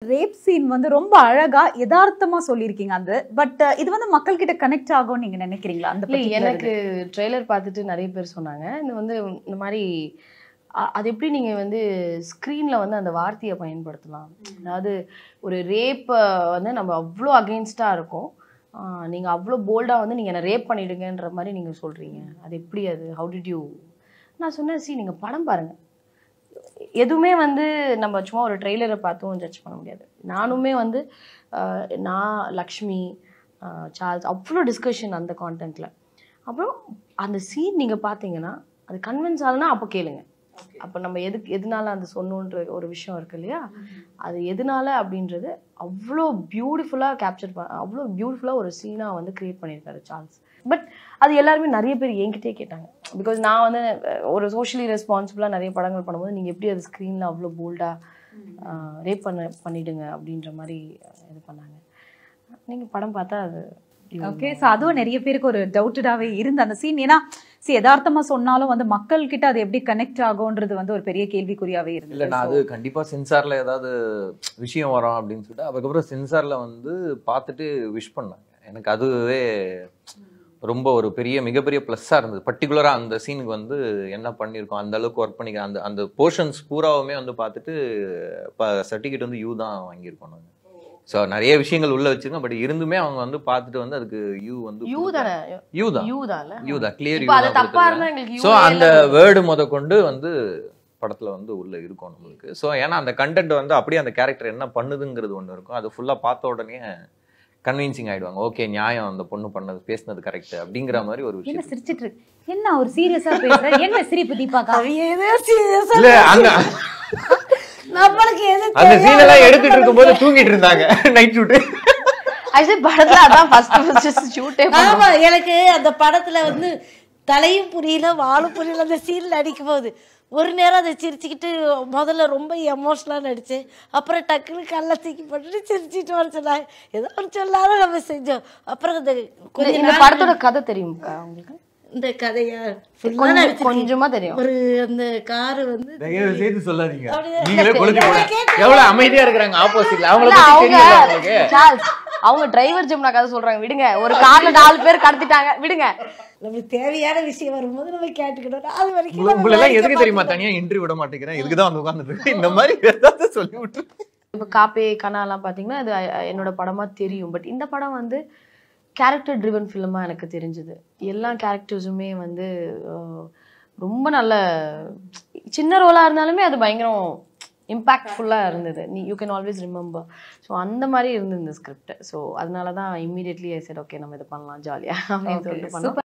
Rape scene வந்து ரொம்ப அழகா யதார்த்தமா சொல்லியிருக்கீங்க அந்த பட் இது வந்து மக்கள் கிட்ட கனெக்ட் ஆகும்னு நீங்க நினைக்கிறீங்களா அந்த இல்லை particular எனக்கு ட்ரெய்லர் பார்த்துட்டு நிறைய பேர் சொன்னாங்க இந்த வந்து இந்த மாதிரி அ- அது எப்படி நீங்கள் வந்து ஸ்க்ரீனில் வந்து அந்த வார்த்தையை பயன்படுத்தலாம் அதாவது ஒரு ரேப்பை வந்து நம்ம அவ்வளோ அகெயின்ஸ்டாக இருக்கும் நீங்கள் அவ்வளோ போல்டாக வந்து நீங்கள் என்னை ரேப் பண்ணிடுங்கன்ற மாதிரி நீங்கள் சொல்கிறீங்க அது எப்படி அது ஹவு டிட் யூ நான் சொன்னேன் சி நீங்கள் படம் பாருங்கள் எதுவுமே வந்து நம்ம சும்மா ஒரு ட்ரெய்லரை பார்த்தும் ஜட்ஜ் பண்ண முடியாது நானுமே வந்து ஆஹ், நான் லக்ஷ்மி ஆஹ், சார்ல்ஸ் அவ்வளோ டிஸ்கஷன் அந்த கான்டென்ட்டில் அப்புறம் அந்த சீன் நீங்கள் பார்த்தீங்கன்னா அது கன்வின்ஸ் ஆகலனா அப்போ கேளுங்க அப்போ நம்ம எதுக்கு எதனால அந்த சொன்னோன்ற ஒரு விஷயம் இருக்கு இல்லையா அது எதனால அப்படின்றது அவ்வளோ பியூட்டிஃபுல்லாக கேப்சர் பண்ண அவ்வளோ பியூட்டிஃபுல்லாக ஒரு சீனாக வந்து கிரியேட் பண்ணியிருக்காரு சார்ல்ஸ் பட் அது எல்லாருமே நிறைய பேர் என்கிட்டே கேட்டாங்க பிகாஸ் நான் வந்து அஹ், ஒரு சோஷியலி ரெஸ்பான்சிபிளாக நிறைய படங்கள் பண்ணும்போது நீங்கள் எப்படி அது ஸ்க்ரீனில் அவ்வளோ போல்டாக ரேப் பண்ண பண்ணிடுங்க அப்படின்ற மாதிரி அஹ், இது பண்ணாங்க நீங்கள் படம் பார்த்தா அது ஓகே ஸோ அதுவும் நிறைய பேருக்கு ஒரு டவுட்டடாவே இருந்த அந்த சீன் ஏன்னா சி யதார்த்தமா சொன்னாலும் வந்து மக்கள் கிட்ட அது எப்படி கனெக்ட் ஆகும்ன்றது வந்து ஒரு பெரிய கேள்விக்குறியாவே இல்ல இருந்தது நான் அது கண்டிப்பா சென்சார்ல ஏதாவது விஷயம் வரும் அப்படின்னு சொல்லிட்டு அதுக்கப்புறம் சென்சார்ல வந்து பார்த்துட்டு விஷ் பண்ணாங்க எனக்கு அதுவே ரொம்ப ஒரு பெரிய மிகப்பெரிய ப்ளஸ்ஸாக இருந்தது பர்டிகுலராக அந்த சீனுக்கு வந்து என்ன பண்ணியிருக்கோம் அந்த அளவுக்கு ஒர்க் பண்ணிக்க அந்த அந்த போர்ஷன்ஸ் பூராவுமே வந்து பார்த்துட்டு இப்போ சர்டிஃபிகேட் வந்து யூ தான் வாங்கியிருக்கோம் நாங்கள் ஸோ நிறைய விஷயங்கள் உள்ள வச்சிருக்கோம் பட் இருந்துமே அவங்க வந்து பார்த்துட்டு வந்து அதுக்கு யூ வந்து யூ தானே யூ தான் யூ தான்ல யூ தான் கிளியர் இப்போ யூ அது தான் தப்பா கொடுத்திருக்காங்க. இருந்தா எங்களுக்கு ஸோ யூ அந்த வேர்டு முத கொண்டு வந்து படத்துல வந்து உள்ள இருக்கும் நம்மளுக்கு ஸோ ஏன்னா அந்த கண்டென்ட் வந்து அப்படியே அந்த கேரக்டர் என்ன பண்ணுதுங்கிறது ஒன்று இருக்கும் அது ஃபுல்லா பார்த்த உடனே கன்வின்சிங் ஆயிடுவாங்க ஓகே நியாயம் அந்த பொண்ணு பண்ணது பேசுனது கரெக்ட் அப்படிங்கிற மாதிரி ஒரு என்ன விஷயம் சிரிச்சிட்டு இருக்கு என்ன அவர் சீரியஸா பேசுற என்ன சிரிப்பு தீபாக்கா இல்ல அந்த நம்மளுக்கு எது அந்த சீன் எல்லாம் எடுத்துட்டு இருக்கும்போது தூங்கிட்டு இருந்தாங்க நைட் ஷூட்டு ஆக்சுவலி படத்துல அதான் ஃபர்ஸ்ட் ஃபர்ஸ்ட் ஷூட்டே ஆமா எனக்கு அந்த படத்துல வந்து தலையும் புரியல வாழும் புரியல அந்த சீன்ல நடிக்கும் போது ஒரு நேரம் அதை சிரிச்சுக்கிட்டு முதல்ல ரொம்ப எமோஷனலாக நடிச்சேன் அப்புறம் டக்குனு கல்ல தூக்கி போட்டுட்டு சிரிச்சிட்டு வர சொன்னாங்க ஏதோ ஒரு சொல்லாத நம்ம செஞ்சோம் அப்புறம் இந்த கொஞ்ச இந்த நாள் படத்தோட கதை தெரியும்க்கா உங்களுக்கு இந்த கதையா full ஆ கொஞ்சம் நடிச்சிருக்கேன். கொஞ்சமா தெரியும் ஒரு அந்த காரு வந்து சேர்த்து சொல்லாதீங்க அப்படியே- நீங்களே கொளுத்தி இல்ல, போட கேட்கல. எவ்வளவு அமைதியா இருக்கிறாங்க ஆப்போசிட்ல அவங்கள இல்ல, பத்தி அவங்க தெரியல உங்களுக்கு சார்ல்ஸ் அவங்க டிரைவர் ஜெம்னா கதை சொல்றாங்க விடுங்க ஒரு கார்ல நாலு பேர் கடத்திட்டாங்க விடுங்க நம்மளுக்கு தேவையான விஷயம் வரும்போது நம்ம கேட்டுக்கணும் அது வரைக்கும் உங்களை நம்ம உங்களை எல்லாம் வேடிக்கை எதுக்கு தெரியுமா பார்த்துட்டு தனியா இன்டர்வியூ விட மாட்டேங்கிறேன் இதுக்கு தான் வந்து உட்காந்துருக்கு இந்த மாதிரி ஏதாவது சொல்லி விட்டு இப்போ காப்பே கனாலாம் பார்த்தீங்கன்னா அது அஹ், என்னோட படமா தெரியும் பட் இந்த படம் வந்து கேரக்டர் ட்ரிவன் ஃபிலிமாக எனக்கு தெரிஞ்சுது எல்லா கேரக்டர்ஸுமே வந்து அஹ், ரொம்ப நல்ல சின்ன ரோலாக இருந்தாலுமே அது பயங்கரம் இம்பேக்ட்ஃபுல்லாக இருந்தது நீ you can always remember so அந்த மாதிரி இருந்தது இந்த ஸ்கிரிப்ட் ஸோ அதனால தான் இம்மீடியட்லி ஐ சைட் ஓகே நம்ம இது பண்ணலாம் ஜாலியாக அப்படின்னு சொல்லிட்டு பண்ணோம்